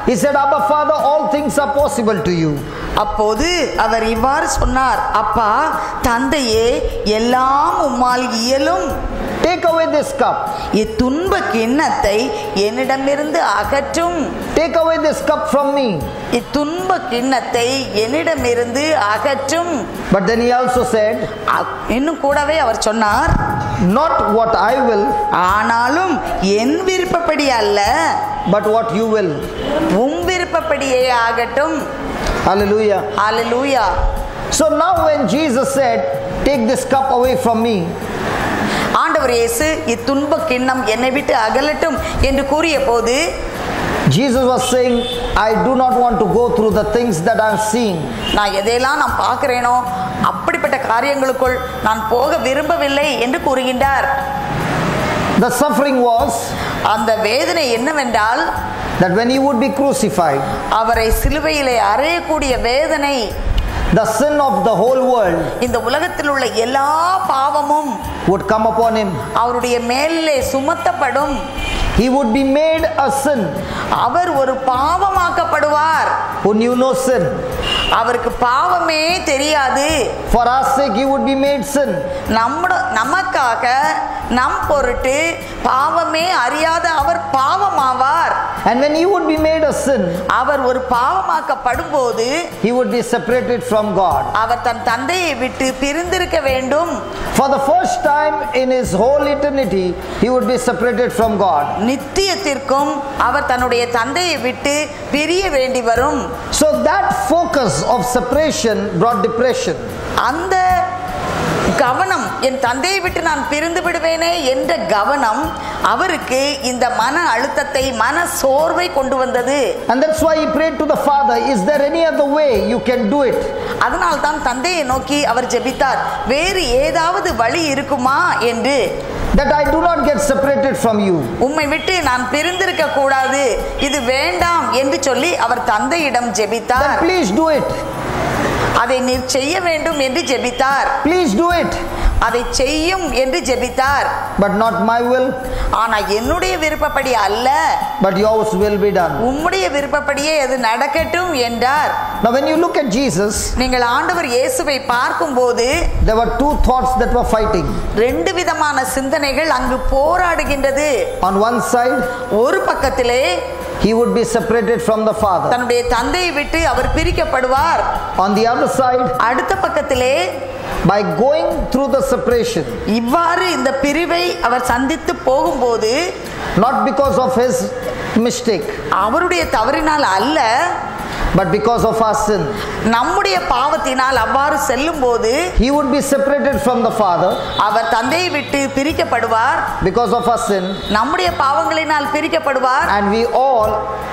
He said, Abba Father, all things are possible to you. அப்போது அவர் இவ்வாறு சொன்னார் அப்பா தந்தையே எல்லாம் உம்மால் இயலும் Take away this cup. இத்துன்ப கிண்ணத்தை என்னிடமிருந்து அகற்றும் Take away this cup from me. இத்துன்ப கிண்ணத்தை என்னிடமிருந்து அகற்றும் But then he also said, அ- இன்னும் கூடவே அவர் சொன்னார் Not what I will, ஆனாலும் என் விருப்பப்படி அல்ல but what you will. உம் விருப்பப்படியே ஆகட்டும் Hallelujah. Hallelujah So now, when Jesus said, Take this cup away from me, ஆண்டவர் இயேசு இத்துன்ப கிண்ணம் என்னை விட்டு அகலட்டும் என்று கூறிய போது Jesus was saying, I do not want to go through the things that I'm seeing. நான் எதையெல்லாம் நான் பார்க்கிறேனோ அப்படிப்பட்ட காரியங்களுக்குள் நான் போக விரும்பவில்லை என்று கூறுகின்றார் The suffering was அந்த வேதனை என்னவென்றால் that when he would be crucified, அவரை சிலுவையிலே அறையக்கூடிய வேதனை the sin of the whole world இந்த உலகத்தில் உள்ள எல்லா பாவமும் would come upon him. அவருடைய மேலே சுமத்தப்படும் He would be made a sin அவர் ஒரு பாவமாக்கப்படுவார் who knew no sin. அவருக்கு பாவமே தெரியாது For our sake, he would be made sin. நம்மட நமக்காக நம் பொருட்டு பாவமே அறியாத அவர் பாவமாவார் And when he would be made a sin, அவர் ஒரு பாவமாக்கப்படும் போது he would be separated from God. அவர் தன் தந்தையை விட்டு பிரிந்திருக்க வேண்டும் For the first time in his whole eternity, he would be separated from God. நித்தியத்திற்கும் அவர் தன்னுடைய தந்தையை விட்டு பிரிய வேண்டி வரும் So that focus of separation brought depression. அந்த கவனம் என் தந்தையை விட்டு நான் பிரிந்து விடுவேனே என்ற கவனம் அவருக்கு இந்த மன அழுத்தத்தை மன சோர்வை கொண்டு வந்தது And that's why he prayed to the Father, Is there any other way you can do it? அதனால் தான் தந்தையை நோக்கி அவர் ஜெபித்தார் வேறு ஏதாவது வழி இருக்குமா என்று That I do not get separated from you. உம்மை விட்டு நான் பிரிந்திருக்க கூடாது இது வேண்டாம் என்று சொல்லி அவர் தந்தையிடம் ஜெபித்தார் Then please do it. அதை நீர் செய்ய வேண்டும் என்று ஜெபித்தார் Please do it. அதை செய்யும் என்று ஜெபித்தார் But not my will, ஆனா என்னுடைய விருப்பப்படி அல்ல but yours will be done. உம்முடைய விருப்பப்படியே அது நடக்கட்டும் என்றார் Now, when you look at Jesus, நீங்கள் ஆண்டவர் இயேசுவை பார்க்கும்போது there were two thoughts that were fighting. ரெண்டு விதமான சிந்தனைகள் அங்கு போராடுகின்றது On one side, ஒரு பக்கத்திலே he would be separated from the Father. தன்னுடைய தந்தையை விட்டு அவர் பிரிக்கப்படுவார் On the other side, அடுத்த பக்கத்திலே by going through the separation, இவ்வாறு இந்த பிரிவை அவர் சந்தித்து போகும்போது not because of his mistake, அவருடைய தவறினால் அல்ல but because of our sin, நம்முடைய பாவத்தினால் அவ்வாறு செல்லும்போது he would be separated from the Father அவர் தந்தையை விட்டு பிரிக்கப்படுவார் because of our sin, நம்முடைய பாவங்களினால் பிரிக்கப்படுவார் and we all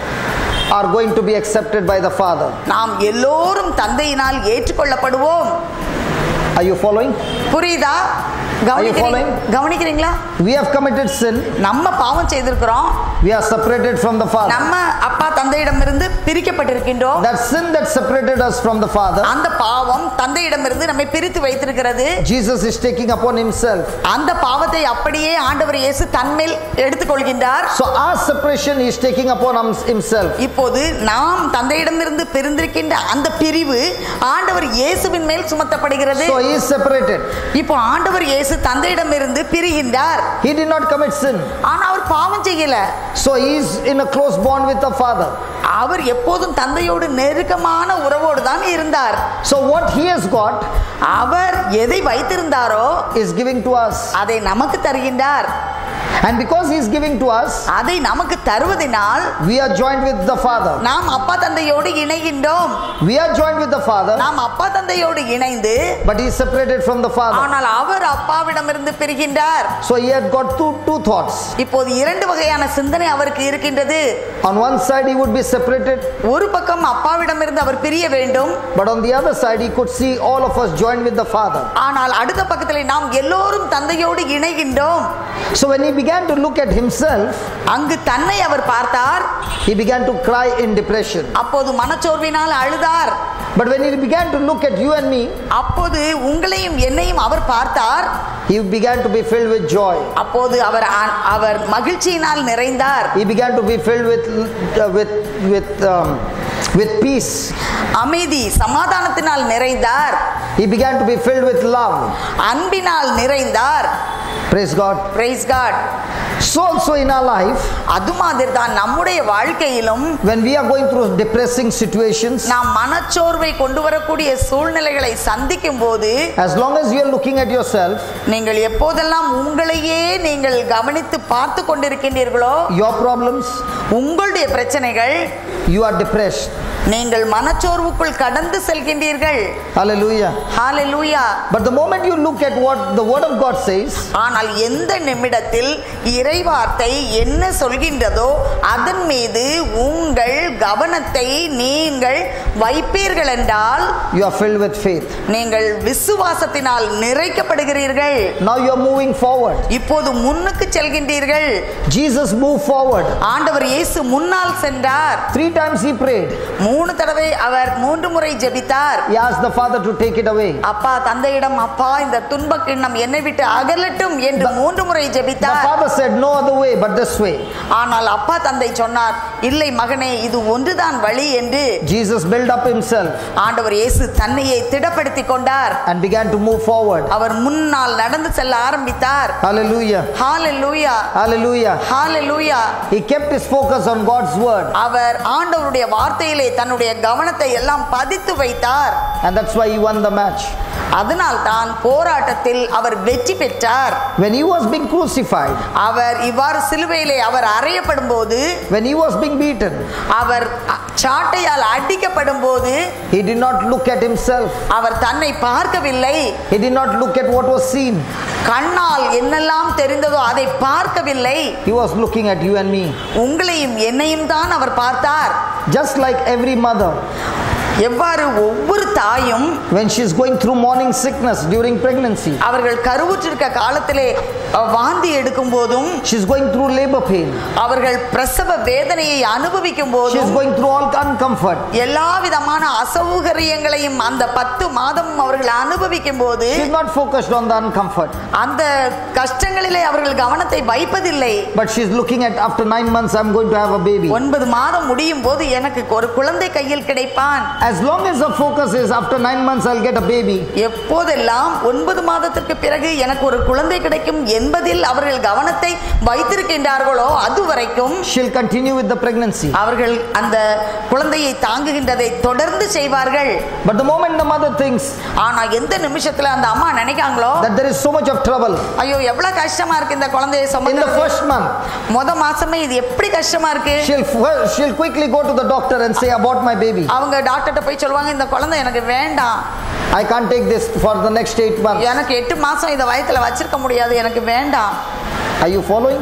are going to be accepted by the Father. நாம் எல்லோரும் தந்தையினால் ஏற்றுக்கொள்ளப்படுவோம் Are you following? புரியுதா கவனிக்கிறீங்க following? கவனிக்கிறீங்களா We have committed sin, நம்ம பாவம் செய்திருக்கிறோம் we are separated from the Father. நம்ம அப்பா தந்தையிடமிருந்து பிரிக்கப்பட்டிருக்கின்றோம் That sin that separated us from the Father, அந்த பாவம் தந்தையிடமிருந்து நம்மை பிரித்து வைத்திருக்கிறது Jesus is taking upon himself. அந்த பாவத்தை அப்படியே ஆண்டவர் இயேசு தன்மேல் எடுத்துக்கொள்கின்றார் So our separation he is taking upon him- himself. இப்போது நாம் தந்தையிடமிருந்து பிரிந்திருக்கின்ற அந்த பிரிவு ஆண்டவர் இயேசுவின் மேல் சுமத்தப்படுகிறது So he is separated. இப்போ ஆண்டவர் இயேசு தந்தையிடமிருந்து பிரிகின்றார் He did not commit sin. ஆனா அவர் பாவம் செய்யல So he is in a close bond with the Father. அவர் எப்போதும் தந்தையோடு நெருக்கமான உறவோடு தான் இருந்தார் So what he has got அவர் எதை வைத்திருந்தாரோ is giving to us. அதை நமக்கு தருகின்றார் And because he is giving to us, அதை நமக்கு தருவதினால் we are joined with the Father. நாம் அப்பா தந்தையோடு இணைகின்றோம் We are joined with the Father, நாம் அப்பா தந்தையோடு இணைந்து but he is separated from the Father. ஆனால் அவர் அப்பாவிடமிருந்து பிரிகின்றார் So he had got two, two thoughts. இப்போது இரண்டு வகையான சிந்தனை அவருக்கு இருக்கின்றது On one side, he would be separated, ஒரு பக்கம் அப்பாவிடமிருந்து அவர் பிரிய வேண்டும் but on the other side, he could see all of us joined with the Father. ஆனால் அடுத்த பக்கத்தில் நாம் எல்லோரும் தந்தையோடு இணைகின்றோம் So when he began to look at himself, அங்கு தன்னை அவர் பார்த்தார் he began to cry in depression. அப்போது மனச்சோர்வினால் அழுதார் But when he began to look at you and me, அப்போது உங்களையும் என்னையும் அவர் பார்த்தார் he began to be filled with joy. அப்போது அவர் ஆ- அவர் மகிழ்ச்சியினால் நிறைந்தார் He began to be filled with, uh, with, with, um, with peace. அமைதி சமாதானத்தினால் நிறைந்தார் He began to be filled with love. அன்பினால் நிறைந்தார் Praise God. Praise God So also in our life, அது மாதிரி தான் நம்முடைய வாழ்க்கையிலும் when we are going through depressing situations, நாம் மனச்சோர்வை கொண்டு வரக்கூடிய சூழ்நிலைகளை சந்திக்கும் போது as long as you are looking at yourself, நீங்கள் எப்போதெல்லாம் உங்களையே நீங்கள் கவனித்து பார்த்து கொண்டிருக்கின்றீர்களோ your problems, உங்களுடைய பிரச்சனைகள் you are depressed. நீங்கள் மனச்சோர்வுக்குள் கடந்து செல்கின்றீர்கள் Hallelujah. Hallelujah But the moment you look at what the Word of God says, ஆனால் எந்த நிமிடத்தில் இறைவார்த்தை என்ன சொல்கின்றதோ அதன் மீது உங்கள் கவனத்தை நீங்கள் வைப்பீர்கள் என்றால் you are filled with faith. நீங்கள் விசுவாசத்தினால் நிறைக்கப்படுகிறீர்கள் Now you are moving forward. இப்போது முன்னுக்கு செல்கின்றீர்கள் Jesus moved forward. ஆண்டவர் இயேசு முன்னால் சென்றார் Three times he prayed. மூணு தடவை அவர் மூன்று முறை ஜெபித்தார் He asked the Father to take it away. அப்பா தந்தையிடம் அப்பா இந்த துன்ப கிண்ணம் என்னை விட்டு அகலட்டும் என்று மூன்று முறை The ஜெபித்தார் Father said, No other way but this way. ஆனால் அப்பா தந்தை சொன்னார் இல்லை மகனே இது ஒன்றுதான் வழி என்று Jesus built up himself ஆண்டவர் இயேசு தன்னையை திடப்படுத்திக் கொண்டார் and began to move forward. அவர் முன்னால் நடந்து செல்ல ஆரம்பித்தார் Hallelujah. Hallelujah Hallelujah. Hallelujah He kept his focus on God's word, அவர் ஆண்டவருடைய வார்த்தையிலே தன்னுடைய கவனத்தை எல்லாம் பதித்து வைத்தார் and that's why he won the match. அதனால் தான் போராட்டத்தில் அவர் வெற்றி பெற்றார் When he was being crucified, அவர் இவ்வாறு சிலுவையிலே அவர் அறையப்படும் போது when he was being beaten, அவர் அ- சாட்டையால் அடிக்கப்படும் போது he did not look at himself. அவர் தன்னை பார்க்கவில்லை He did not look at what was seen. கண்ணால் என்னெல்லாம் தெரிந்ததோ அதை பார்க்கவில்லை He was looking at you and me. உங்களையும் என்னையும் தான் அவர் பார்த்தார் Just like every mother, எவ்வாறு ஒவ்வொரு தாயும் when she's going through morning sickness during pregnancy, அவர்கள் கருவுற்றிருக்க காலத்திலே அ, வாந்தி எடுக்கும் போதும் she's going through labor pain, அவர்கள் பிரசவ வேதனையை அனுபவிக்கும் she's போதும் going through all uncomfort. எல்லா விதமான அசௌகரியங்களையும் அந்த பத்து மாதம் அவர்கள் அனுபவிக்கும் போது She's not focused on the uncomfort, அந்த கஷ்டங்களிலே அவர்கள் கவனத்தை வைப்பதில்லை but she's looking at after nine months, I'm going to have a baby. ஒன்பது மாதம் முடியும் போது எனக்கு ஒரு குழந்தை கையில் கிடைப்பான் As long as the focus is after nine months, I'll get a baby, எப்போதெல்லாம் ஒன்பது மாதத்திற்கு பிறகு எனக்கு ஒரு குழந்தை கிடைக்கும் என்பதில் அவர்கள் கவனத்தை வைத்திருக்கின்றார்களோ அது வரைக்கும் she'll continue with the pregnancy. அவர்கள் அந்த குழந்தையை தாங்குகின்றதை தொடர்ந்து செய்வார்கள் But the moment the mother thinks ஆனா எந்த நிமிஷத்துல அந்த அம்மா நினைக்காங்களோ that there is so much of trouble, ஐயோ எவ்வளவு கஷ்டமா இருக்கு இந்த குழந்தையை in the சுமந்து first month, முத மாசமே இது எப்படி கஷ்டமா இருக்கு she'll, f- she'll quickly go to the doctor and say, About my baby. அவங்க டாக்டர்கிட்ட போய் சொல்லுவாங்க இந்த குழந்தை எனக்கு வேண்டாம் I can't take this for the next eight months. எனக்கு எட்டு மாசம் இதை வயித்துல வச்சிருக்க முடியாது எனக்கு வேண்டாம் Are you following?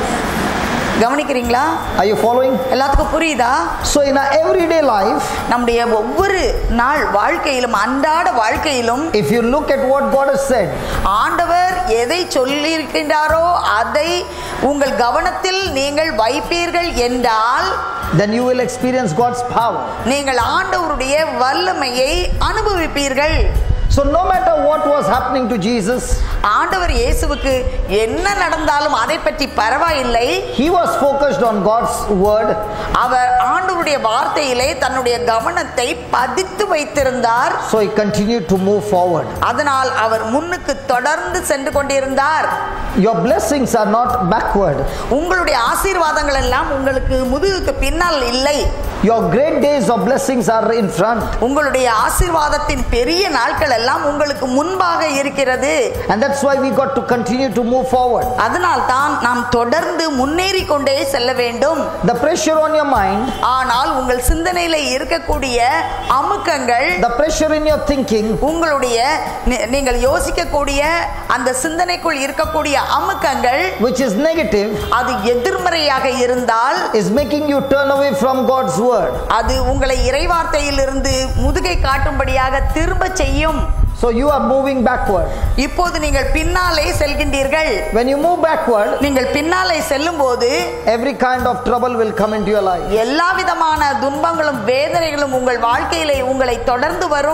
கவனிக்கிறீங்களா Are you following? எல்லாத்துக்கும் புரியுதா So, in our everyday life, நம்முடைய ஒவ்வொரு நாள் வாழ்க்கையிலும் அன்றாட வாழ்க்கையிலும் if you look at what God has said, ஆண்டவர் எதை சொல்லியிருக்கின்றாரோ அதை உங்கள் கவனத்தில் நீங்கள் வைப்பீர்கள் என்றால் then you will experience God's power. நீங்கள் ஆண்டவருடைய வல்லமையை அனுபவிப்பீர்கள் So, no matter what was happening to Jesus, ஆண்டவர் இயேசுவுக்கு என்ன நடந்தாலும் அதை பற்றி பரவாயில்லை he was focused on God's word அவர் ஆண்டவருடைய வார்த்தையிலே தன்னுடைய கவனத்தை பதித்து வைத்திருந்தார் So he continued to move forward. அதனால் அவர் முன்னுக்கு தொடர்ந்து சென்று கொண்டிருந்தார் Your blessings are not backward. உங்களுடைய ஆசீர்வாதங்கள் எல்லாம் உங்களுக்கு முதுகுக்கு பின்னால் இல்லை Your great days of blessings are in front. உங்களுடைய ஆசீர்வாதத்தின் பெரிய நாட்கள் எல்லாம் உங்களுக்கு முன்பாக இருக்கிறது And that's why we got to continue to move forward. அதனால் தான் நாம் தொடர்ந்து முன்னேறி கொண்டே செல்ல வேண்டும் The pressure on your mind, ஆனால் உங்கள் சிந்தனையில இருக்கக்கூடிய அமுக்கங்கள் the pressure in your thinking, உங்களுடைய நீ- நீங்கள் யோசிக்கக்கூடிய அந்த சிந்தனைக்குள் இருக்கக்கூடிய அமுக்கங்கள் which is negative, அது எதிர்மறையாக இருந்தால் is making you turn away from God's word. அது உங்களை இறைவார்த்தையிலிருந்து முதுகை காட்டும்படியாக திரும்ப செய்யும் So you are moving backward. இப்போது நீங்கள் பின்னாலே செல்கின்றீர்கள் When you move backward, நீங்கள் பின்னாலே செல்லும் போது every kind of trouble will come into your life. எல்லா விதமான துன்பங்களும் வேதனைகளும் உங்கள் வாழ்க்கையிலே உங்களை தொடர்ந்து வரும்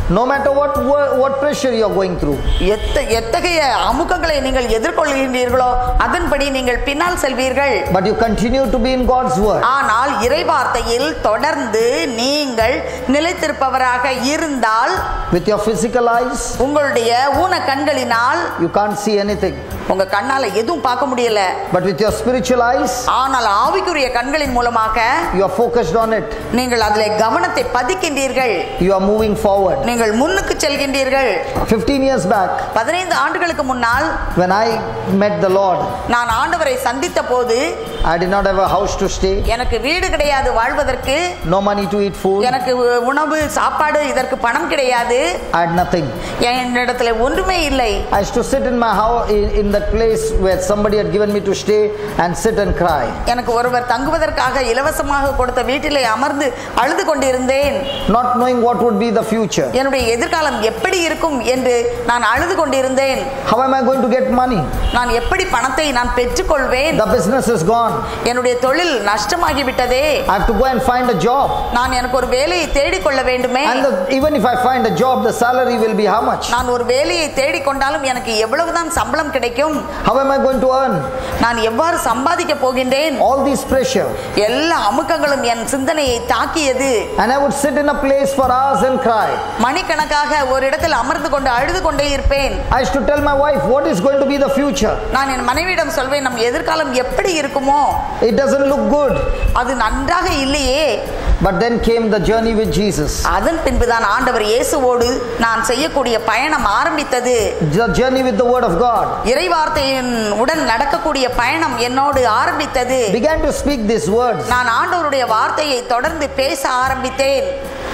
No matter what wo- what pressure you are going through. எத்த எத்தகைய அமுக்கங்களை நீங்கள் எதிர்கொள்கின்றீர்களோ அதன்படி நீங்கள் பின்னால் செல்வீர்கள் But you continue to be in God's word. ஆனால் இறைவார்த்தையில் தொடர்ந்து நீங்கள் நிலைத்திருப்பவராக இருந்தால் With your physical eyes, உங்களுடைய ஊன கண்களினால் you can't see anything. உங்க கண்ணால எதுவும் பார்க்க முடியல But with your spiritual eyes, ஆனால் ஆவிக்குரிய கண்களின் மூலமாக you are focused on it. நீங்கள் அதிலே கவனத்தை பதிக்கின்றீர்கள் You are moving forward. நீங்கள் முன்னுக்கு செல்கின்றீர்கள் 15 years back, பதினைந்து ஆண்டுகளுக்கு முன்னால் when I met the Lord, நான் ஆண்டவரை சந்தித்த போது I did not have a house to stay, எனக்கு வீடு கிடையாது வாழ்வதற்கு no money to eat food. எனக்கு உ- உணவு சாப்பாடு இதற்கு பணம் கிடையாது I had nothing. என்னிடத்துல ஒன்றுமே இல்லை I used to sit in my house in, in that place where somebody had given me to stay and sit and cry. எனக்கு ஒருவர் தங்குவதற்காக இலவசமாக கொடுத்த வீட்டிலே அமர்ந்து அழுது கொண்டிருந்தேன் Not knowing what would be the future. என்னுடைய எதிர்காலம் எப்படி இருக்கும் என்று நான் அழுது கொண்டிருந்தேன் How am I going to get money? நான் எப்படி பணத்தை நான் பெற்றுக்கொள்வேன் The business is gone. என்னுடைய தொழில் நஷ்டமாகிவிட்டதே I have to go and find a job. நான் எனக்கு ஒரு வேலையை தேடிக்கொள்ள வேண்டுமே And the, even if I find a job, the salary will be how much? நான் ஒரு வேலையை தேடிக்கொண்டாலும் எனக்கு எவ்வளவுதான் சம்பளம் கிடைக்கும் How am I going to earn? நான் எவ்வாறு சம்பாதிக்க போகின்றேன் All this pressure. எல்லா அமுக்கங்களும் என் சிந்தனையை தாக்கியது And I would sit in a place for hours and cry. மணிக்கணக்காக ஒரு இடத்தில் அமர்ந்து கொண்டு அழுது கொண்டே இருப்பேன் I used to tell my wife, what is going to be the future? நான் என் மனைவியிடம் சொல்வேன் நம் எதிர்காலம் எப்படி இருக்குமோ It doesn't look good. அது நன்றாக இல்லையே But then came the journey with Jesus. அதன் பின்புதான் ஆண்டவர் இயேசுவோடு நான் செய்யக்கூடிய பயணம் ஆரம்பித்தது The journey with the Word of God. இறைவார்த்தையின் உடன் நடக்கக்கூடிய பயணம் என்னோடு ஆரம்பித்தது Began to speak these words. நான் ஆண்டவருடைய வார்த்தையை தொடர்ந்து பேச ஆரம்பித்தேன்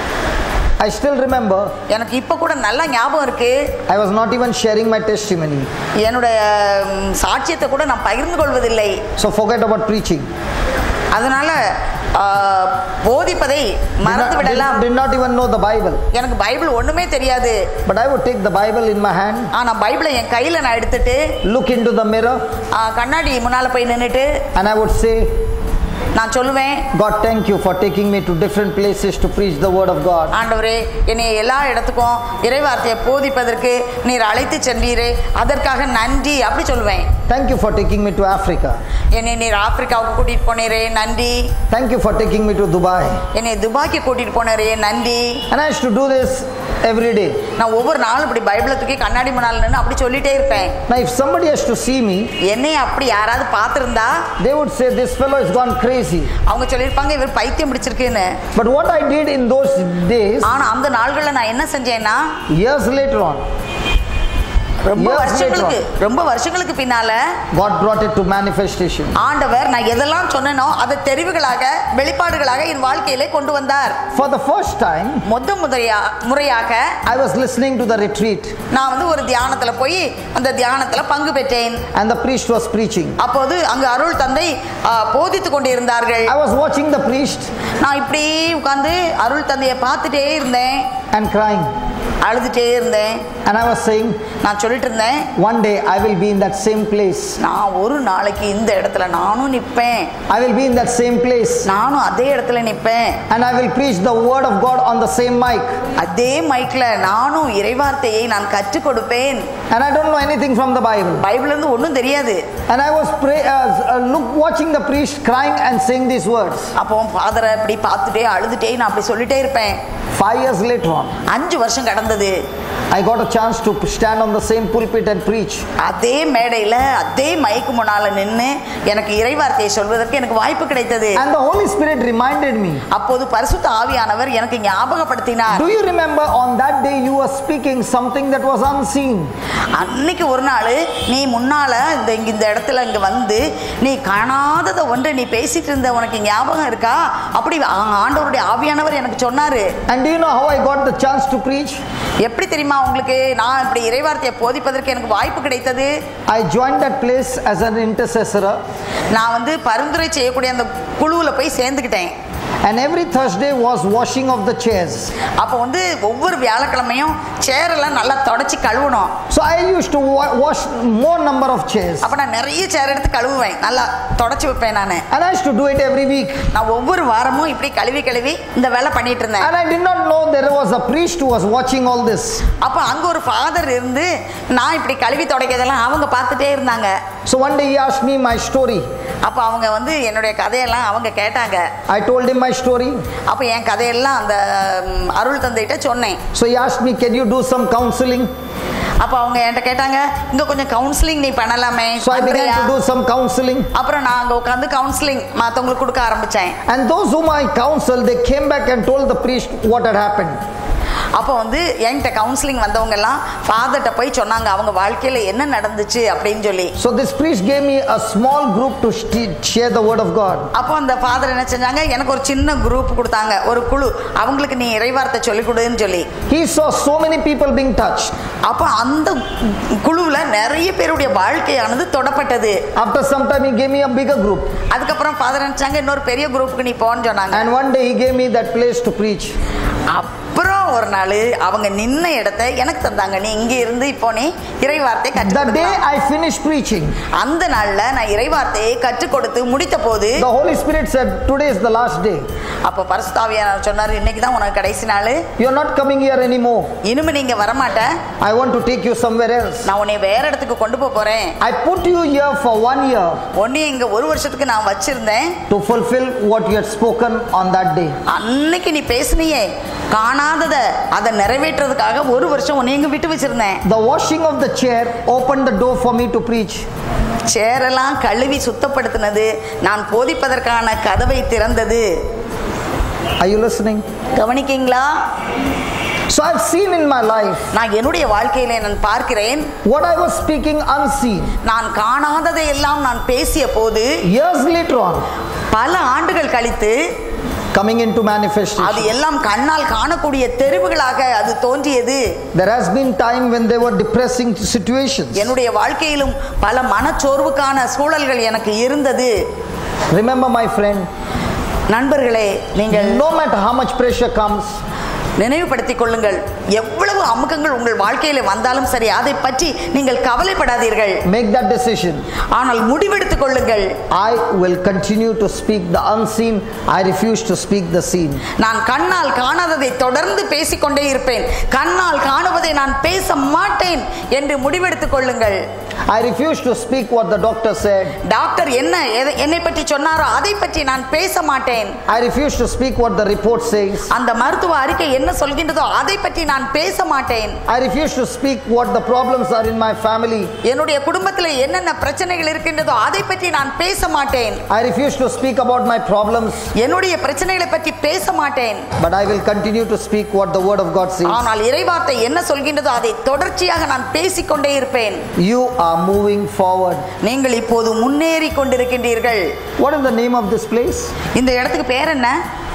I still remember எனக்கு இப்ப கூட நல்ல ஞாபகம் இருக்கு I was not even sharing my testimony. என்னுடைய ம், சாட்சியத்தை கூட நான் பகிர்ந்து கொள்வதில்லை So forget about preaching. அதனால ஆ, போதிப்பதை Did மறந்து not, விடலாம் did, did not even know the Bible. எனக்கு பைபிள் ஒண்ணுமே தெரியாது But I would take the Bible in my hand, ஆனா பைபிளை என் கையில நான் எடுத்துட்டு look into the mirror, ஆ, கண்ணாடி முன்னால போய் நின்னுட்டு and I would say, நான் சொல்லுவேன் God, thank you for taking me to different places to preach the Word of God. ஆண்டவரே என்னை எல்லா இடத்துக்கும் இறைவார்த்தையை போதிப்பதற்கு நீர் அழைத்து சென்றீரே அதற்காக நன்றி அப்படி சொல்லுவேன் Thank you for taking me to Africa. என்னை நீர் ஆப்பிரிக்காவுக்கு கூட்டிட்டு போனீரே நன்றி Thank you for taking me to Dubai. என்னை துபாய்க்கு கூட்டிட்டு போனீரே நன்றி And I used to do this every day. நான் ஒவ்வொரு நாளும் இப்படி பைபிளை தூக்கி கண்ணாடி முன்னால் நின்று அப்படி சொல்லிட்டே இருப்பேன் Now, if somebody has to see me, என்னை அப்படி யாராவது பார்த்துருந்தா they would say, This fellow has gone crazy. அவங்க சொல்லியிருப்பாங்க இவர் பைத்தியம் பிடிச்சிருக்குன்னு But what I did in those days, ஆனா அந்த நாள்களில் நான் என்ன செஞ்சேன்னா years later on, ரொம்ப Years வருஷங்களுக்கு later ரொம்ப வருஷங்களுக்கு பின்னால God brought it to manifestation. ஆண்டவர் நான் எதெல்லாம் சொன்னேனோ அதை தெரிவுகளாக வெளிப்பாடுகளாக என் வாழ்க்கையிலே கொண்டு வந்தார் For the first time, மொத்த முறையா முறையாக I was listening to the retreat, நான் வந்து ஒரு தியானத்துல போய் அந்த தியானத்துல பங்கு பெற்றேன் and the priest was preaching. அப்போது அங்கு அருள் தந்தை ஆ, போதித்துக் கொண்டிருந்தார்கள் I was watching the priest நான் இப்படி உட்கார்ந்து அருள் தந்தையை பார்த்துட்டே இருந்தேன் and crying. அழுதுட்டே இருந்தேன் And I was saying, நான் சொல்லிட்டு இருந்தேன் One day I will be in that same place. நான் ஒரு நாளைக்கு இந்த இடத்துல நானும் நிற்பேன் I will be in that same place. நானும் அதே இடத்துல நிற்பேன் And I will preach the word of God on the same mic. அதே மைக்ல நானும் இறைவார்த்தையை நான் கற்றுக் கொடுப்பேன் And I don't know anything from the Bible. பைபிள்ல இருந்து ஒன்றும் தெரியாது And I was pray, uh, uh, look, watching the priest crying and saying these words. அப்போ ஃபாதரை இப்படி பார்த்துட்டே அழுதுட்டே நான் அப்படி சொல்லிட்டே இருப்பேன் Five years later on, அஞ்சு வருஷம் கடந்தது I got a chance to stand on the same pulpit and preach. அதே மேடையில் அதே மைக்கு முன்னால நின்று எனக்கு இறைவார்த்தையை சொல்வதற்கு எனக்கு வாய்ப்பு கிடைத்தது And the Holy Spirit reminded me. அப்போது பரிசுத்த ஆவியானவர் எனக்கு ஞாபகப்படுத்தினார் Do you remember on that day you were speaking something that was unseen? அன்னைக்கு ஒரு நாள் நீ முன்னால இந்த இங்க இந்த இடத்துல இங்க வந்து நீ காணாததை ஒன்று நீ பேசிட்டு இருந்த உனக்கு ஞாபகம் இருக்கா அப்படி ஆ- ஆண்டவருடைய ஆவியானவர் எனக்கு சொன்னாரு And do you know how I got the chance to preach? எப்படி தெரியுமா உங்களுக்கு நான் இப்படி இறைவார்த்தையை போதிப்பதற்கு எனக்கு வாய்ப்பு கிடைத்தது I joined that place as an intercessor. நான் வந்து பரிந்துரை செய்யக்கூடிய அந்த குழுவில் போய் சேர்ந்துக்கிட்டேன் And every Thursday was washing of the chairs. அப்போ வந்து ஒவ்வொரு வியாழக்கிழமையும் சேர் எல்லாம் நல்லா தொடச்சி கழுவணும் So I used to wa- wash more number of chairs. அப்போ நான் நிறைய சேர் எடுத்து கழுவுவேன் நல்லா தொடச்சி வைப்பேன் நான் And I used to do it every week. நான் ஒவ்வொரு வாரமும் இப்படி கழுவி கழுவி இந்த வேலை பண்ணிட்டு இருந்தேன் And I did not know there was a priest who was watching all this. அப்போ அங்க ஒரு ஃபாதர் இருந்து நான் இப்படி கழுவி துடைக்கிறதெல்லாம் அவங்க பார்த்துட்டே இருந்தாங்க So one day he asked me my story. அப்போ அவங்க வந்து என்னுடைய கதையெல்லாம் அவங்க கேட்டாங்க I told him my story. அப்போ என் கதையெல்லாம் அந்த ம், அருள் தந்தைகிட்ட சொன்னேன் So he asked me, Can you do some counseling? அப்போ அவங்க என்கிட்ட கேட்டாங்க இங்க கொஞ்சம் கவுன்சிலிங் நீ பண்ணலாமே So I began பண்றியா?" to do some counseling. அப்புறம் நான் அங்க உட்காந்து கவுன்சிலிங் மற்றவங்களுக்கு கொடுக்க ஆரம்பிச்சேன் And those whom I counseled, they came back and told the priest what had happened. அப்போ வந்து என்கிட்ட கவுன்சிலிங் வந்தவங்க எல்லாம் ஃபாதர்கிட்ட போய் சொன்னாங்க அவங்க வாழ்க்கையில என்ன நடந்துச்சு அப்படின்னு சொல்லி So this priest gave me a small group to st- share the word of God. அப்போ அந்த ஃபாதர் என்ன செஞ்சாங்க எனக்கு ஒரு சின்ன குரூப் கொடுத்தாங்க ஒரு குழு அவங்களுக்கு நீ இறைவார்த்தை சொல்லிக் கொடுன்னு சொல்லி He saw so many people being touched. அப்போ அந்த குழுவில் நிறைய பேருடைய வாழ்க்கையானது தொடப்பட்டது After some time, he gave me a bigger group. அதுக்கப்புறம் ஃபாதர் நினைச்சாங்க இன்னொரு பெரிய குரூப்புக்கு நீ போன்னு சொன்னாங்க And one day, he gave me that place to preach. அப்புறம் ஒரு நாள் அவங்க நின்ன இடத்த எனக்கு தந்தாங்க நீ இங்க இருந்து இப்போ நீ இறைவார்த்தை The day கற்றுக் I finished preaching, அந்த நாள்ல நான் இறைவார்த்தையை கற்றுக் கொடுத்து முடித்த போது the Holy Spirit said, Today is the last day. அப்ப பரிசுத்தாவியானவர் சொன்னாரு இன்னைக்கு தான் உனக்கு கடைசி நாள் You're not coming here anymore. இனிமே நீங்க வரமாட்ட I want to take you somewhere else. நான் உன்னை வேற இடத்துக்கு கொண்டு போக போறேன் I put you here for one year உன்னை இங்க ஒரு வருஷத்துக்கு நான் வச்சிருந்தேன் to fulfill what you had spoken on that day. அன்னைக்கு நீ பேசுனியே காணாதத அதை நிறைவேற்றுறதுக்காக ஒரு வருஷம் உன்னை இங்க விட்டு வச்சிருந்தேன் The washing of the chair opened the door for me to preach. சேரெல்லாம் கழுவி சுத்தப்படுத்தினது நான் போதிப்பதற்கான கதவை திறந்தது Are you listening? கவனிக்கீங்களா So I've seen in my life நான் என்னுடைய வாழ்க்கையிலே நான் பார்க்கிறேன் what I was speaking unseen. நான் காணாததை எல்லாம் நான் பேசிய போது Years later on, பல ஆண்டுகள் கழித்து coming into அது manifestation. எல்லாம் கண்ணால் காணக்கூடிய தெரிவுகளாக அது தோன்றியது There has been time when there were depressing situations. என்னுடைய வாழ்க்கையிலும் பல மனச்சோர்வுக்கான சூழல்கள் எனக்கு இருந்தது Remember, my friend, நண்பர்களே நீங்கள் no matter how much pressure comes, நினைவுபடுத்திக் கொள்ளுங்கள் எவ்வளவு அமுக்கங்கள் உங்கள் வாழ்க்கையில வந்தாலும் சரி அதை பற்றி நீங்கள் கவலைப்படாதீர்கள் make that decision. ஆனால் முடிவெடுத்துக் கொள்ளுங்கள் I will continue to speak the unseen. I refuse to speak the seen. நான் கண்ணால் காணாததை தொடர்ந்து பேசிக்கொண்டே இருப்பேன் கண்ணால் காணுவதை நான் பேச மாட்டேன் என்று முடிவெடுத்துக் கொள்ளுங்கள் I refuse to speak what the doctor said. Doctor என்ன எதை- என்னை பற்றி சொன்னாரோ அதை பற்றி நான் பேச மாட்டேன் I refuse to speak what the report says. அந்த மருத்துவ அறிக்கை என்ன சொல்கின்றதோ அதை பற்றி நான் பேச மாட்டேன் I refuse to speak what the problems are in my family. என்னுடைய குடும்பத்தில் என்னென்ன பிரச்சனைகள் இருக்கின்றதோ அதை பற்றி நான் பேச மாட்டேன் I refuse to speak about my problems, என்னுடைய பிரச்சனைகளை பற்றி பேச மாட்டேன் but I will continue to speak what the Word of God says. ஆனால் இறைவார்த்தை என்ன சொல்கின்றதோ அதை தொடர்ச்சியாக நான் பேசிக்கொண்டே இருப்பேன் You are moving forward. நீங்கள் இப்போது முன்னேறி கொண்டிருக்கின்றீர்கள் What is the name of this place? இந்த இடத்துக்கு பேர் என்ன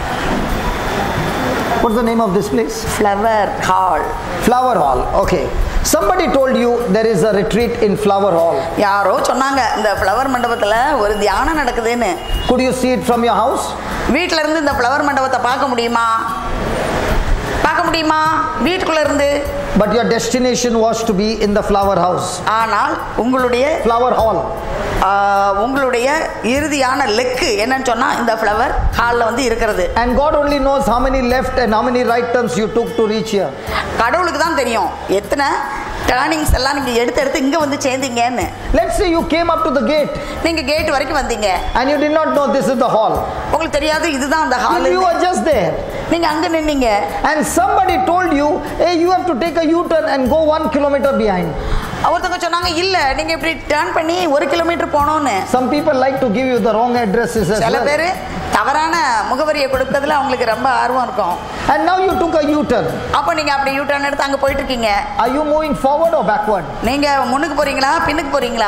What's the name of this place? Flower Hall Flower Hall. Okay. Somebody told you there is a retreat in Flower Hall. யாரோ சொன்னாங்க இந்த ஃப்ளவர் மண்டபத்தில் ஒரு தியானம் நடக்குதுன்னு Could you see it from your house? வீட்டில இருந்து இந்த ஃப்ளவர் மண்டபத்தை பார்க்க முடியுமா பார்க்க முடியுமா வீட்டுக்குள்ள இருந்து But your destination was to be in the flower house. ஆனால் உங்களுடைய Flower Hall. ஆ, உங்களுடைய இறுதியான லெக்கு என்னன்னு சொன்னா இந்த ஃப்ளவர் ஹாலில் வந்து இருக்கிறது And God only knows how many left and how many right turns you took to reach here. கடவுளுக்கு தான் தெரியும் எத்தனை டேர்னிங்ஸ் எல்லாம் நீங்க எடுத்து எடுத்து இங்க வந்து சேர்ந்தீங்கன்னு Let's say you came up to the gate நீங்க கேட் வரைக்கும் வந்தீங்க and you did not know this is the hall. உங்களுக்கு தெரியாது இதுதான் அந்த hall You were just there. நீங்க அங்க நின்னீங்க And somebody told you, hey, you have to take a U-turn and go one kilometer behind. ஒருத்தவங்க சொன்னாங்க இல்ல நீங்க இப்படி டேர்ன் பண்ணி ஒரு கிலோமீட்டர் போனோம்னு Some people like to give you the wrong addresses as சில well. பேர் தவறான முகவரியை கொடுக்கறதுல அவங்களுக்கு ரொம்ப ஆர்வம் இருக்கும் And now you took a U-turn. அப்போ நீங்க அப்படி யூ டர்ன் எடுத்து அங்க போயிட்டு இருக்கீங்க Are you moving forward or backward? நீங்க முன்னுக்கு போறீங்களா பின்னுக்கு போறீங்களா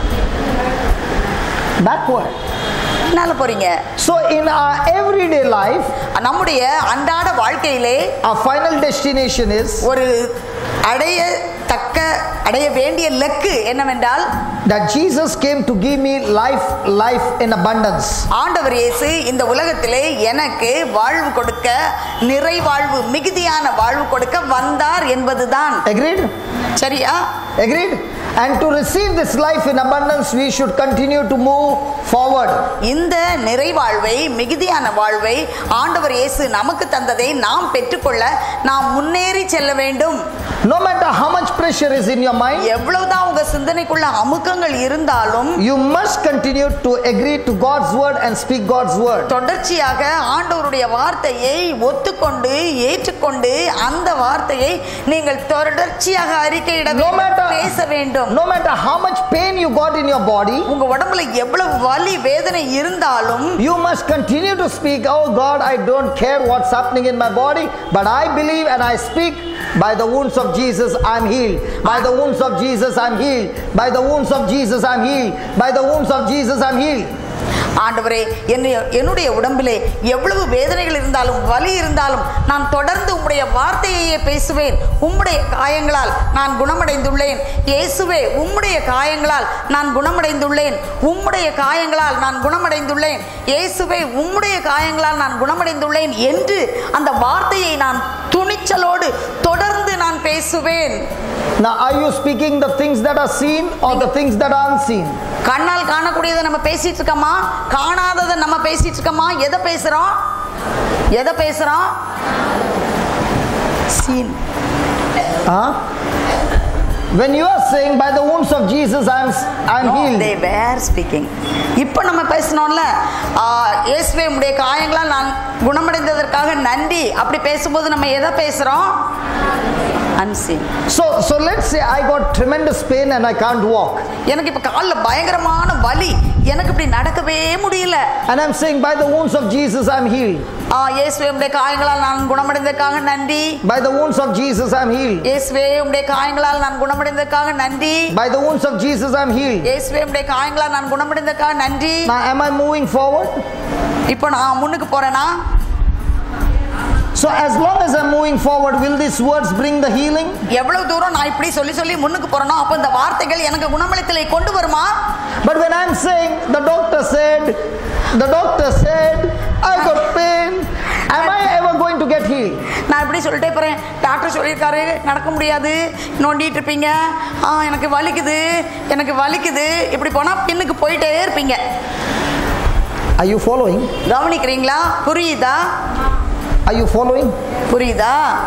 Backward. பின்னால போறீங்க So in our everyday life, நம்முடைய அன்றாட வாழ்க்கையிலே our final destination is ஒரு அடையத்தக்க அடைய வேண்டிய லக்கு என்னவென்றால் that Jesus came to give me life, life in abundance. ஆண்டவர் இயேசு இந்த உலகத்திலே எனக்கு வாழ்வு கொடுக்க நிறைவாழ்வு மிகுதியான வாழ்வு கொடுக்க வந்தார் என்பதுதான் Agreed? சரியா Agreed? And to receive this life in abundance, we should continue to move forward. இந்த நிறைவாழ்வை மிகுதியான வாழ்வை ஆண்டவர் இயேசு நமக்கு தந்ததை நாம் பெற்றுக்கொள்ள நாம் முன்னேறி செல்ல வேண்டும் No matter how much pressure is in your mind, எவ்வளவுதான் உங்க சிந்தனைக்குள்ள அமுக்கங்கள் இருந்தாலும் you must continue to agree to God's word and speak God's word. தொடர்ச்சியாக ஆண்டவருடைய வார்த்தையை ஒத்துக்கொண்டு ஏற்றுக்கொண்டு அந்த வார்த்தையை நீங்கள் தொடர்ச்சியாக அறிக்கையிட No வேண்டும், matter, பேச வேண்டும் no matter how much pain you got in your body, உங்க உடம்புல எவ்வளவு வலி வேதனை இருந்தாலும் you must continue to speak, Oh God, I don't care what's happening in my body, but I believe and I speak. By the wounds of Jesus, I'm healed. By the wounds of Jesus, I'm healed. By the wounds of Jesus, I'm healed. By the wounds of Jesus, I'm healed. ஆண்டவரே என்னை என்னுடைய உடம்பிலே எவ்வளவு வேதனைகள் இருந்தாலும் வலி இருந்தாலும் நான் தொடர்ந்து உம்முடைய வார்த்தையையே பேசுவேன் உம்முடைய காயங்களால் நான் குணமடைந்துள்ளேன் இயேசுவே உம்முடைய காயங்களால் நான் குணமடைந்துள்ளேன் உம்முடைய காயங்களால் நான் குணமடைந்துள்ளேன் இயேசுவே உம்முடைய காயங்களால் நான் குணமடைந்துள்ளேன் என்று அந்த வார்த்தையை நான் துணிச்சலோடு தொடர்ந்து நான் பேசுவேன் Now, are you speaking the things that are seen or the things that are unseen? கண்ணால் காணக்கூடியதை நம்ம பேசிட்டு இருக்கோமா காணாததை நம்ம பேசிட்டு இருக்கோமா எதை பேசுறோம் எதை பேசுறோம் seen Huh? When you are saying, By the wounds of Jesus, I'm, I'm healed. They were speaking இப்போ நம்ம பேசணும்ல ஆ, இயேசுவே உடைய காயங்களால் நான் குணமடைந்ததற்காக நன்றி அப்படி பேசும்போது நம்ம எதை பேசுறோம் unseen So, so let's say I got tremendous pain and I can't walk. எனக்கு இப்போ காலில் பயங்கரமான வலி எனக்கு இப்படி நடக்கவே முடியல And I'm saying, By the wounds of Jesus, I'm healed. ஆ, இயேசுவே உடைய காயங்களால் நான் குணமடைந்ததற்காக நன்றி By the wounds of Jesus, I'm healed. இயேசுவே உடைய காயங்களால் நான் குணமடைந்ததற்காக நன்றி By the wounds of Jesus, I'm healed. இயேசுவே உடைய காயங்களால் நான் குணமடைந்ததற்காக நன்றி Now, am I moving forward? இப்போ நான் முன்னுக்கு போறேனா So, as long as I'm moving forward, will these words bring the healing? எவ்வளவு தூரம் நான் இப்படி சொல்லி சொல்லி முன்னுக்கு போறேனோ அப்போ இந்த வார்த்தைகள் எனக்கு குணமளித்தலை கொண்டு வருமா But when I'm saying, the doctor said, the doctor said, I got pain, am I ever going to get healed? நான் இப்படி சொல்லிட்டே போறேன் டாக்டர் சொல்லியிருக்காரு நடக்க முடியாது நோண்டிட்டு இருப்பீங்க ஆ எனக்கு வலிக்குது எனக்கு வலிக்குது இப்படி போனா பின்னுக்கு போயிட்டே இருப்பீங்க Are you following? கவனிக்கிறீங்களா புரியுதா Are you following? புரியுதா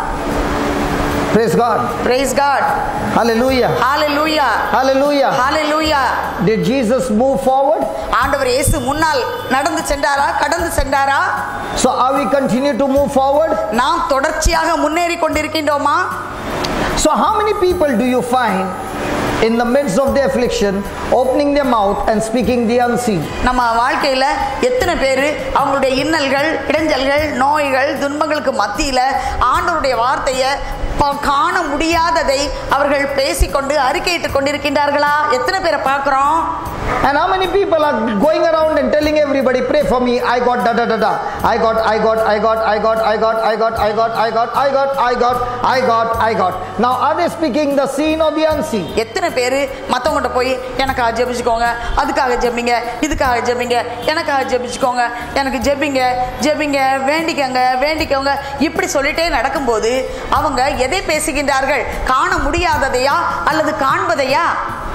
Praise God. Praise God Hallelujah. Hallelujah Hallelujah. Hallelujah Did Jesus move forward? ஆண்டவர் இயேசு முன்னால் நடந்து சென்றாரா கடந்து சென்றாரா So are we continue to move forward? நாம் தொடர்ச்சியாக முன்னேறி கொண்டிருக்கின்றோமா So how many people do you find in the midst of the affliction opening their mouth and speaking the unseen? நம்ம வாழ்க்கையில் எத்தனை பேர் அவங்களுடைய இன்னல்கள் இடைஞ்சல்கள் நோய்கள் துன்பங்களுக்கு மத்தியில் ஆண்டவருடைய வார்த்தையை ப- காண முடியாததை அவர்கள் பேசிக்கொண்டு அறிக்கையிட்டுக் கொண்டிருக்கின்றார்களா எத்தனை பேரை பார்க்குறோம் And how many people are going around and telling everybody, pray for me, I got da da da da. I got, I got, I got, I got, I got, I got, I got, I got, I got, I got, I got, I got. Now are they speaking the seen or the unseen? எத்தனை பேர் மற்றவங்கள்ட்ட போய் எனக்காக ஜெபிச்சுக்கோங்க அதுக்காக ஜெபிங்க இதுக்காக ஜெபிங்க எனக்காக ஜெபிச்சுக்கோங்க எனக்கு ஜெபிங்க ஜெபிங்க வேண்டிக்கோங்க வேண்டிக்கோங்க இப்படி சொல்லிட்டே நடக்கும்போது அவங்க எதை பேசுகின்றார்கள் காண முடியாததையா அல்லது காண்பதையா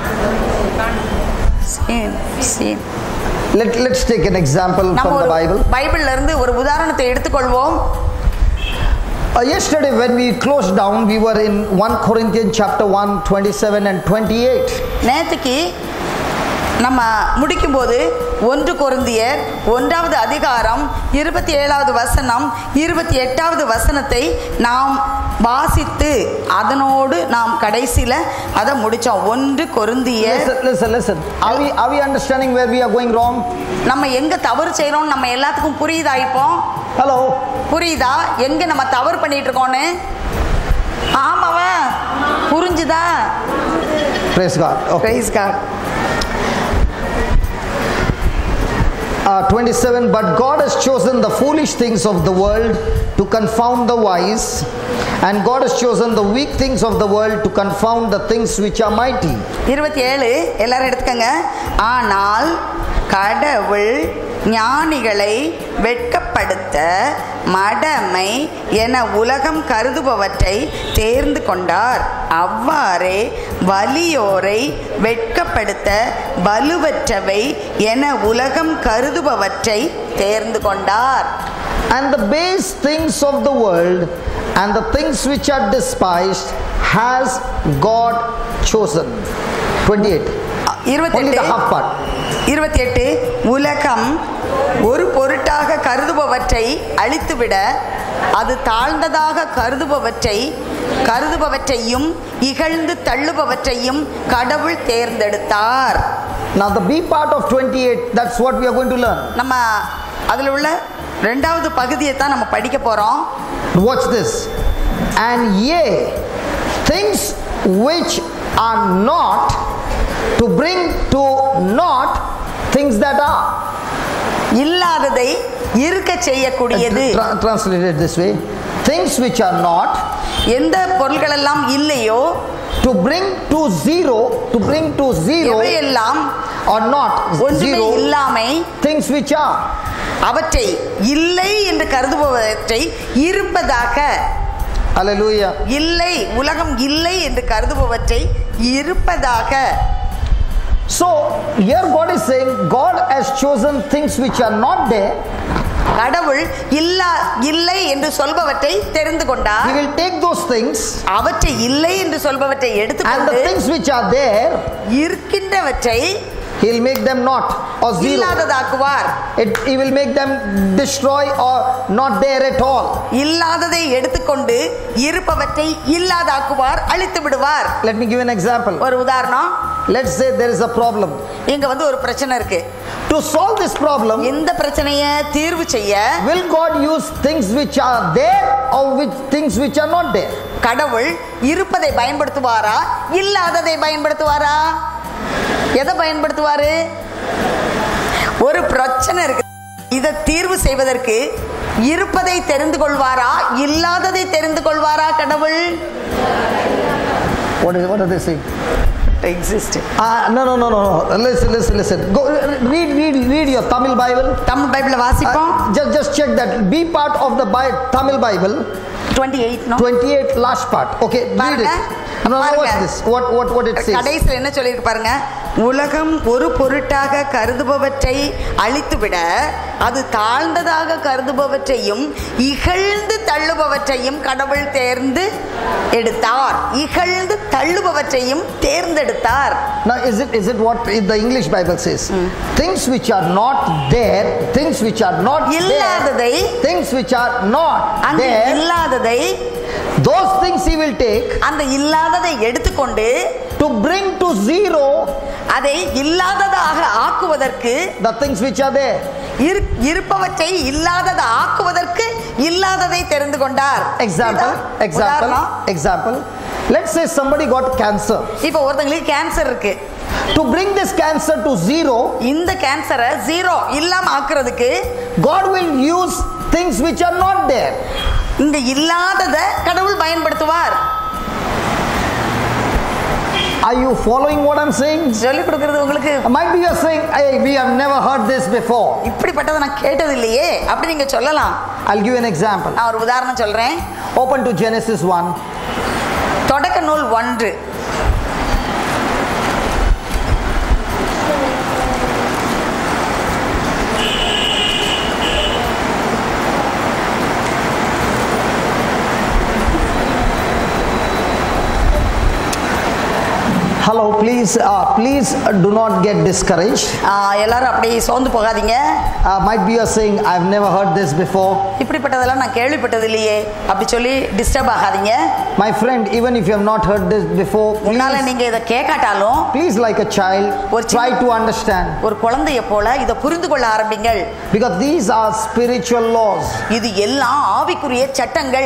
seen, seen. Let, let's take an example நம்ம from ஒரு the Bible. பைபிள்ல இருந்து ஒரு உதாரணத்தை எடுத்துக்கொள்வோம் Uh, yesterday when we closed down, we were in 1 Corinthians chapter 1, 27 and 28. நேற்றுக்கு நம்ம முடிக்கும்போது ஒன்று கொருந்தியர் ஒன்றாவது அதிகாரம் இருபத்தி ஏழாவது வசனம் இருபத்தி எட்டாவது வசனத்தை நாம் வாசித்து அதனோடு நாம் கடைசியில் அதை முடித்தோம் ஒன்று Corinthians Listen, listen, listen. Are we, are we understanding where we are going wrong? நம்ம எங்கே தவறு செய்கிறோம் நம்ம எல்லாத்துக்கும் புரியுதா இப்போ Hello? புரியுதா எங்கே நம்ம தவறு பண்ணிட்டு இருக்கோன்னு ஆமாவ புரிஞ்சுதா Praise God. Okay. Praise God uh, 27 But God has chosen the foolish things of the world to confound the wise, and God has chosen the weak things of the world to confound the things which are mighty. இருபத்தி ஏழு எல்லாரும் எடுத்துக்கங்க ஆனால் கடவுள் ஞானிகளை வெட்கப்படுத்த மடமை என உலகம் கருதுபவற்றை தேர்ந்து கொண்டார் அவ்வாறே வலியோரை வெட்கப்படுத்த வலுவற்றவை என உலகம் கருதுபவற்றை தேர்ந்து கொண்டார் And the base things of the world and the things which are despised has God chosen. 28. Only the இருபத்தெட்டு half part. இருபத்தி எட்டு உலகம் ஒரு பொருட்டாக கருதுபவற்றை அழித்துவிட அது தாழ்ந்ததாக கருதுபவற்றை கருதுபவற்றையும் இகழ்ந்து தள்ளுபவற்றையும் கடவுள் தேர்ந்தெடுத்தார் Now, the B part of 28, that's what we are going to learn. நம்ம அதில் உள்ள ரெண்டாவது பகுதியை தான் நம்ம படிக்க போகிறோம் Watch this. And yea, things which are not to bring to naught things that are. இல்லாததை இருக்க செய்யக்கூடியது Tra- translated this way things which are not எந்த பொருள்களெல்லாம் இல்லையோ to bring to zero, to bring to zero எவையெல்லாம் or not ஒன்றுமே zero இல்லாமை things which are. அவற்றை இல்லை என்று கருதுபவற்றை இருப்பதாக Hallelujah. இல்லை உலகம் இல்லை என்று கருதுபவற்றை இருப்பதாக So here God is saying God has chosen things which are not there. கடவுள் இல்லா இல்லை என்று சொல்பவற்றை தெரிந்து He கொண்டார் will take those things அவற்றை இல்லை என்று சொல்பவற்றை and the எடுத்துக்கொண்டு things which are there, இருக்கின்றவற்றை He'll make them not or zero. இல்லாததாக்குவார் It, he will make them destroy or not there at all. இல்லாததை எடுத்துக்கொண்டு இருப்பவற்றை இல்லாதாக்குவார் அழித்து விடுவார் Let me give an example. ஒரு உதாரணம் Let's say there is a problem. இங்க வந்து ஒரு பிரச்சனை இருக்கு To solve this problem, இந்த பிரச்சனையை தீர்வு செய்ய will God use things which are there or which things which are not there? கடவுள் இருப்பதை பயன்படுத்துவாரா இல்லாததை பயன்படுத்துவாரா எதை பயன்படுத்துவாரு ஒரு பிரச்சனை இருக்கு இதை தீர்வு செய்வதற்கு இருப்பதை தெரிந்து கொள்வாரா இல்லாததை தெரிந்து கொள்வாரா கடவுள் What, is, what are they saying? Exist Ah, no, no, no, no, no. Listen, listen, listen. Go read, read, read your Tamil Bible. Tamil பைபிள வாசிப்போம் Uh, just, just check that. B part of the Bi- Tamil Bible, twenty eight 28 last part. Okay, read பாருங்க. it. No, no, watch பாருங்க. this. What, what, what it says. கடைசியில் என்ன சொல்லியிருக்கு பாருங்க உலகம் ஒரு பொருட்டாக கருதுபவற்றை அழித்துவிட அது தாழ்ந்ததாக கருதுபவற்றையும் இகழ்ந்து தள்ளுபவற்றையும் கடவுள் தேர்ந்து எடுத்தார் இகழ்ந்து தள்ளுபவற்றையும் தேர்ந்தெடுத்தார் Now, is it is it what the English Bible says? Things which are not there, things which are not there, இல்லாததை things which are not அங்கு there, இல்லாததை those things he will take அந்த இல்லாததை எடுத்துக்கொண்டு to bring to zero அதை இல்லாததாக ஆக்குவதற்கு the things which are there. இரு- இருப்பவற்றை இல்லாததை ஆக்குவதற்கு இல்லாததை தெரிந்து கொண்டார் Example, இதுதான் example, உதாரணம். example. Let's say somebody got cancer. இப்போ ஒருத்தங்களுக்கு கேன்சர் இருக்கு To bring this cancer to zero, இந்த கேன்சரை ஜீரோ இல்லாம ஆக்குறதுக்கு God will use things which are not there. இந்த இல்லாதத கடவுள் பயன்படுத்துவார் Are you following what I'm saying? சொல்லிக் கொடுக்கிறது உங்களுக்கு Might be you're saying, hey, we have never heard this before. இப்படிப்பட்டதை நான் கேட்டது இல்லையே அப்படி நீங்க சொல்லலாம் I'll give you an example. நான் ஒரு உதாரணம் சொல்றேன் Open to Genesis 1. தொடக்க நூல் ஒன்று Hello, please, uh, please uh, do not get discouraged. ஆஹ், எல்லாரும் அப்படியே சோர்ந்து போகாதீங்க Uh, might be you're saying, I've never heard this before. இப்படிப்பட்டதெல்லாம் நான் கேள்விப்பட்டது இல்லையே அப்படி சொல்லி டிஸ்டர்ப் ஆகாதீங்க My friend, even if you have not heard this before, முன்னால please, நீங்க இதை கேட்காட்டாலும் please like a child, ஒரு சின்ன- try to understand. ஒரு குழந்தைய போல இதை புரிந்து கொள்ள ஆரம்பிங்கள் Because these are spiritual laws. இது எல்லாம் ஆவிக்குரிய சட்டங்கள்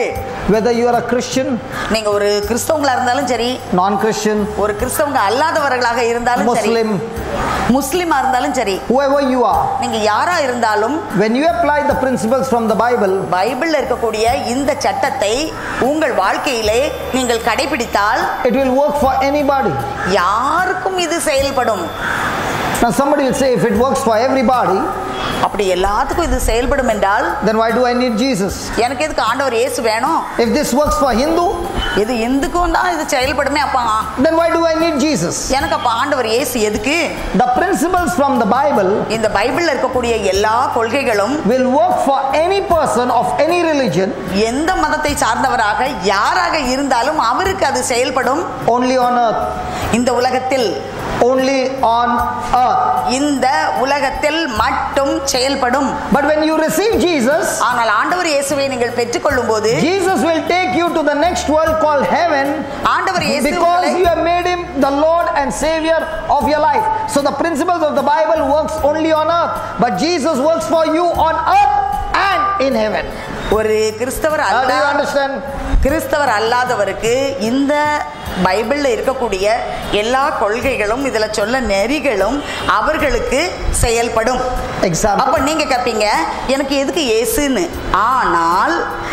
whether you are a Christian, நீங்க ஒரு கிறிஸ்தவங்களா இருந்தாலும் சரி non Christian, ஒரு கிறிஸ்தவங்க அல்லாதவர்களாக இருந்தாலும் சரி Muslim, முஸ்லிமா இருந்தாலும் சரி whoever you are, நீங்க யாரா இருந்தாலும் when you apply the principles from the Bible, பைபிள்ல இருக்கக்கூடிய இந்த சட்டத்தை உங்கள் வாழ்க்கையிலே நீங்கள் கடைபிடித்தால் it will work for anybody. யாருக்கும் இது செயல்படும் Now, somebody will say, if it works for everybody, அப்படி எல்லாத்துக்கும் இது செயல்படும் என்றால் then why do I need Jesus? எனக்கு எதுக்கு ஆண்டவர் இயேசு வேணும் If this works for Hindu, இது இந்துக்கும் தான் இது செயல்படுமே அப்பா then why do I need Jesus? எனக்கு அப்ப ஆண்டவர் இயேசு எதுக்கு The principles from the Bible இந்த பைபிள்ல இருக்கக்கூடிய எல்லா கொள்கைகளும் will work for any person of any religion எந்த மதத்தை சார்ந்தவராக யாராக இருந்தாலும் அவருக்கு அது செயல்படும் only on earth. இந்த உலகத்தில் Only on earth. இந்த உலகத்தில் மட்டும் செயல்படும் But when you receive Jesus, ஆனால் ஆண்டவர் இயேசுவை நீங்கள் பெற்றுக்கொள்ளும் போது Jesus will take you to the next world called heaven ஆண்டவர் இயேசு because உங்களை- you have made him the Lord and Savior of your life. So the principles of the Bible works only on earth, but Jesus works for you on earth and in heaven. ஒரு கிறிஸ்தவர் How do you அல்ல understand? கிறிஸ்தவர் அல்லாதவருக்கு இந்த பைபிள்ல இருக்கக்கூடிய எல்லா கொள்கைகளும் இதுல சொல்ல நெறிகளும் அவர்களுக்கு செயல்படும் Example. அப்ப நீங்க கேட்பீங்க எனக்கு எதுக்கு இயேசுன்னு ஆனால்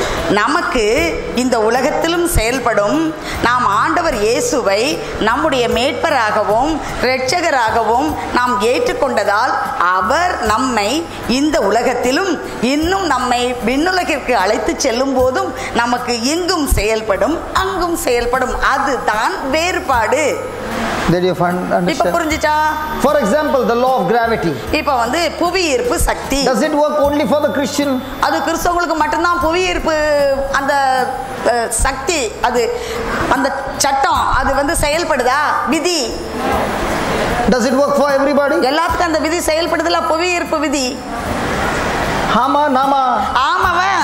நமக்கு இந்த உலகத்திலும் செயல்படும் நாம் ஆண்டவர் இயேசுவை நம்முடைய மேட்பராகவும் இரட்சகராகவும் நாம் ஏற்றுக்கொண்டதால் அவர் நம்மை இந்த உலகத்திலும் இன்னும் நம்மை விண்ணுலகிற்கு அழைத்து செல்லும் போதும் நமக்கு இங்கும் செயல்படும் அங்கும் செயல்படும் அதுதான் வேறுபாடு Did you find, இப்ப understand? புரிஞ்சுச்சா For example, the law of gravity. இப்ப வந்து புவி ஈர்ப்பு சக்தி Does it work only for the Christian? அது கிறிஸ்தவங்களுக்கு மட்டும்தான் புவி ஈர்ப்பு அந்த அஹ், சக்தி அது அந்த சட்டம் அது வந்து செயல்படுதா விதி Does it work for everybody? எல்லாத்துக்கும் அந்த விதி செயல்படுதுல புவி ஈர்ப்பு விதி Hama, Nama. ஆமாவன்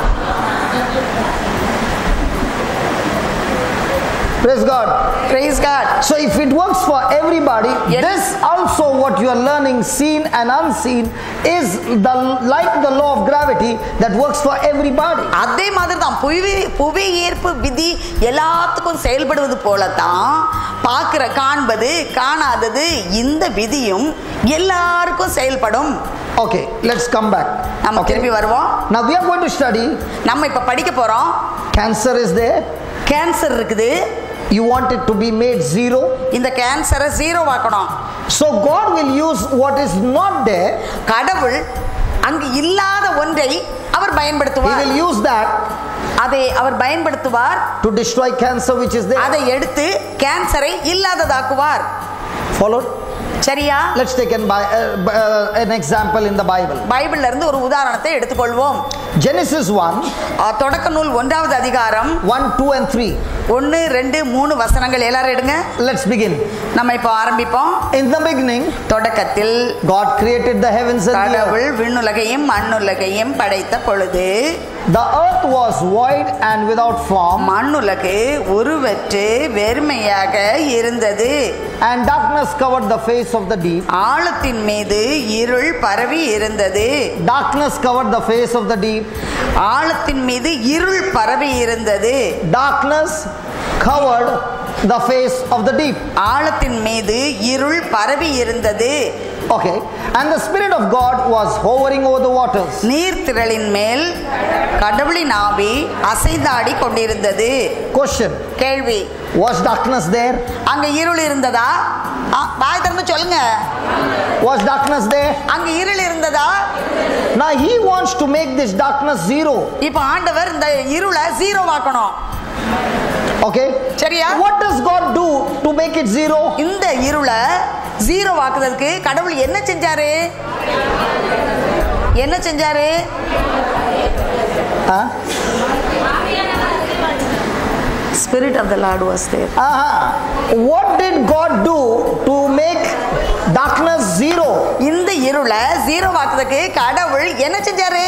Praise God. Praise God So if it works for everybody, Yes. this also what you are learning, seen and unseen, is the like the law of gravity that works for everybody. அதே மாதிரி தான் புவி புவி ஈர்ப்பு விதி எல்லாத்துக்கும் செயல்படுவது போலத்தான் பார்க்கிற காண்பது காணாதது இந்த விதியும் எல்லாருக்கும் செயல்படும் Okay, let's come back. நம்ம திருப்பி வருவோம் Now we are going to study நம்ம இப்ப படிக்க போறோம் cancer is there. கேன்சர் இருக்குது You want it to be made zero. இந்த கேன்சரை ஜீரோ ஆக்கணும் So God will use what is not there. கடவுள் அங்கு இல்லாத ஒன்றை அவர் He பயன்படுத்துவார் will use that அதை அவர் பயன்படுத்துவார் to destroy cancer which is there. அதை எடுத்து கேன்சரை இல்லாததாக்குவார் Followed? சரியா Let's take an, Bi- uh, b- uh, an example in the Bible. பைபிள்ல இருந்து ஒரு உதாரணத்தை எடுத்துக்கொள்வோம் Genesis 1, அஹ், தொடக்க நூல் ஒன்றாவது அதிகாரம் 1, 2, and 3. ஒன்று ரெண்டு மூணு வசனங்கள் எல்லாரும் எடுங்க Let's begin. நம்ம இப்போ ஆரம்பிப்போம் In the beginning, தொடக்கத்தில் God created the heavens and the earth. கடவுள் விண்ணுலகையும் மண்ணுலகையும் படைத்த பொழுது The earth was void and without form, மண்ணுலகு உருவற்று வெறுமையாக இருந்தது and darkness covered the face of the deep. ஆழத்தின் மீது இருள் பரவி இருந்தது Darkness covered the face of the deep. ஆழத்தின் மீது இருள் பரவி இருந்தது Darkness covered the face of the deep. ஆழத்தின் மீது இருள் பரவி இருந்தது Okay. And the Spirit of God was hovering over the waters. நீர்த்திரளின் மேல் கடவுளின் ஆவி அசைந்தாடி கொண்டிருந்தது Question கேள்வி Was darkness there? அங்க இருள் இருந்ததா ஆ, வாய் திறந்து சொல்லுங்க Was darkness there? அங்க இருள் இருந்ததா Now He wants to make this darkness zero. இப்ப ஆண்டவர் இந்த இருளை ஜீரோ ஆக்கணும் Okay? சரியா What does God do to make it zero? இந்த இருளை ஜீரோ ஆக்குறதுக்கு கடவுள் என்ன செஞ்சாரு என்ன செஞ்சாரு Huh? Spirit of the Lord was there Uh-huh. What did God do to make darkness zero? இந்த இருளை ஜீரோ ஆக்குறதுக்கு கடவுள் என்ன செஞ்சாரு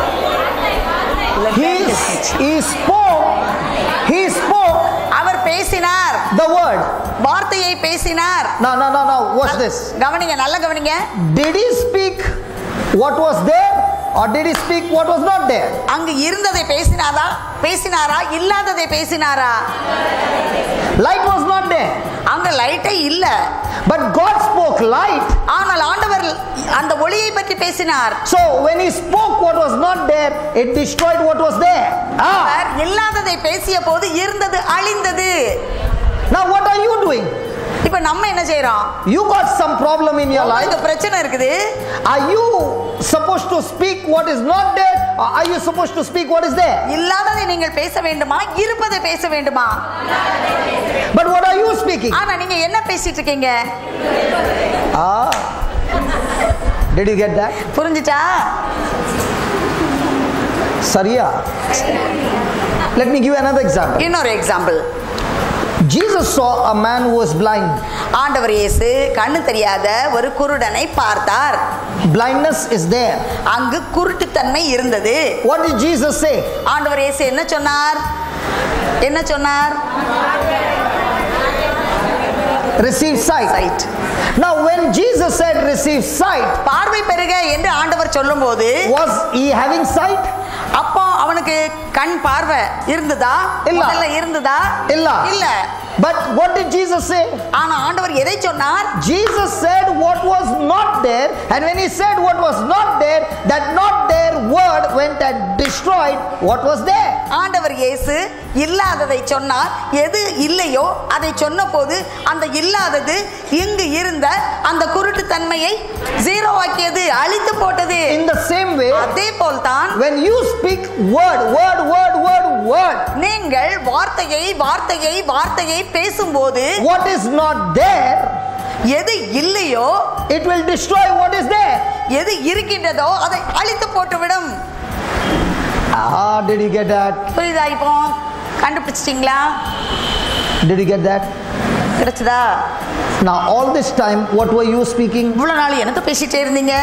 He, he spoke, he spoke அவர் பேசினார் the word. வார்த்தையை பேசினார் No, no, no, no. Watch this. கவனிங்க நல்ல கவனிங்க Did he speak what was there or did he speak what was not there? அங்கு இருந்ததை பேசினாரா பேசினாரா இல்லாததை பேசினாரா Light was not there. அங்க லைட்டே இல்ல But God spoke light. ஆனால் ஆண்டவர் அந்த ஒளியை பற்றி பேசினார் So when he spoke what was not there, it destroyed what was there. Ah. அவர் இல்லாததை பேசிய போது இருந்தது அழிந்தது Now what are you doing? இப்ப நம்ம என்ன செய்யறோம் You got some problem in your life. உங்களுக்கு பிரச்சனை இருக்குது Are you supposed to speak what is not there or are you supposed to speak what is there? இல்லாததை நீங்கள் பேச வேண்டுமா இருப்பதை பேச வேண்டுமா But what are you speaking? ஆனா நீங்க என்ன பேசிட்டு இருக்கீங்க Ah. Did you get that? புரிஞ்சுச்சா Sariya. Let me give you another example. இன்னொரு example Jesus saw a man who was blind. ஆண்டவர் இயேசு கண்ணு தெரியாத ஒரு குருடனை பார்த்தார் Blindness is there. அங்கு குருட்டுத்தன்மை இருந்தது What did Jesus say? ஆண்டவர் இயேசு என்ன சொன்னார் என்ன சொன்னார் Receive sight. Sight. Now, when Jesus said receive sight, பார்வை பெறுக என்று ஆண்டவர் சொல்லும்போது was he having sight? அப்போ அவனுக்கு கண் பார்வை இருந்ததா இல்ல. முதல்ல இருந்ததா இல்ல. இல்ல But what did Jesus say? ஆனா ஆண்டவர் எதை சொன்னார் Jesus said what was not there, and when he said what was not there, that not there word went and destroyed what was there. ஆண்டவர் இயேசு இல்லாததை சொன்னார் எது இல்லையோ அதை சொன்னபோது அந்த இல்லாதது இங்கு இருந்த அந்த குருட்டுத்தன்மையை ஜீரோ ஆக்கியது அழித்து போட்டது In the same way, அதே போல்தான் when you speak word, word, word, word, word, நீங்கள் வார்த்தையை வார்த்தையை வார்த்தையை பேசும்போது what is not there, எது இல்லையோ it will destroy what is there. எது இருக்கின்றதோ அதை அழித்து போட்டுவிடும் Ah, did you get that? புரியுதா இப்போ கண்டுபிடிச்சிட்டீங்களா Did you get that? கிடைச்சதா Now, all this time, what were you speaking? இவ்வளவு நாள் எனக்கு பேசிட்டே இருந்தீங்க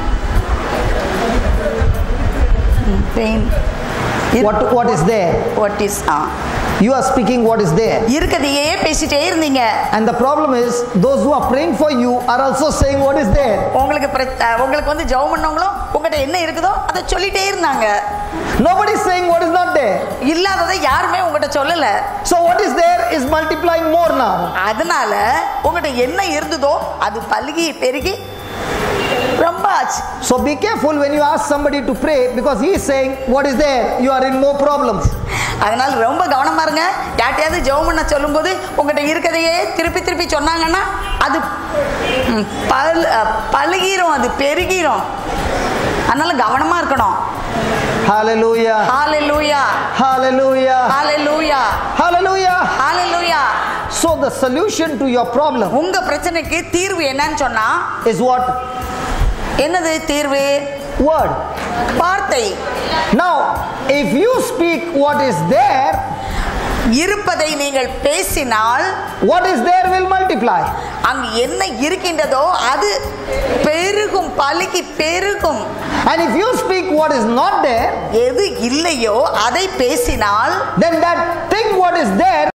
pain What, what is there? What is ah You are speaking what is there. இருக்கதையே பேசிட்டே இருந்தீங்க And the problem is, those who are praying for you are also saying what is there. உங்களுக்கு பிர- அஹ், உங்களுக்கு வந்து ஜெபம் பண்ணவங்களும் உங்ககிட்ட என்ன இருக்குதோ அதை சொல்லிட்டே இருந்தாங்க Nobody is saying what is not there. இல்லாததை யாருமே உங்ககிட்ட சொல்லல So, what is there is multiplying more now. அதனால உங்ககிட்ட என்ன இருந்ததோ அது பல்கி பெருகி ரொம்ப ஆச்சு So, be careful when you ask somebody to pray because he is saying what is there. You are in more problems. அதனால ரொம்ப கவனமா இருங்க யார்ட்டையாவது ஜெபம் பண்ண சொல்லும்போது உங்ககிட்ட இருக்கதையே திருப்பி திருப்பி சொன்னாங்கன்னா அது ம், பல் அஹ், பலுகிரும் அது பெருகிரும் அதனால கவனமா இருக்கணும் Hallelujah. Hallelujah Hallelujah. Hallelujah Hallelujah. Hallelujah So, the solution to your problem உங்க பிரச்சனைக்கு தீர்வு என்னன்னு சொன்னா is what? என்னது தீர்வு Word. வார்த்தை Now, if you speak what is there, இருப்பதை நீங்கள் பேசினால் what is there will multiply. அங்கு என்ன இருக்கின்றதோ அது பெருகும் பலுகி பெருகும் And if you speak what is not there, எது இல்லையோ அதை பேசினால் then that thing what is there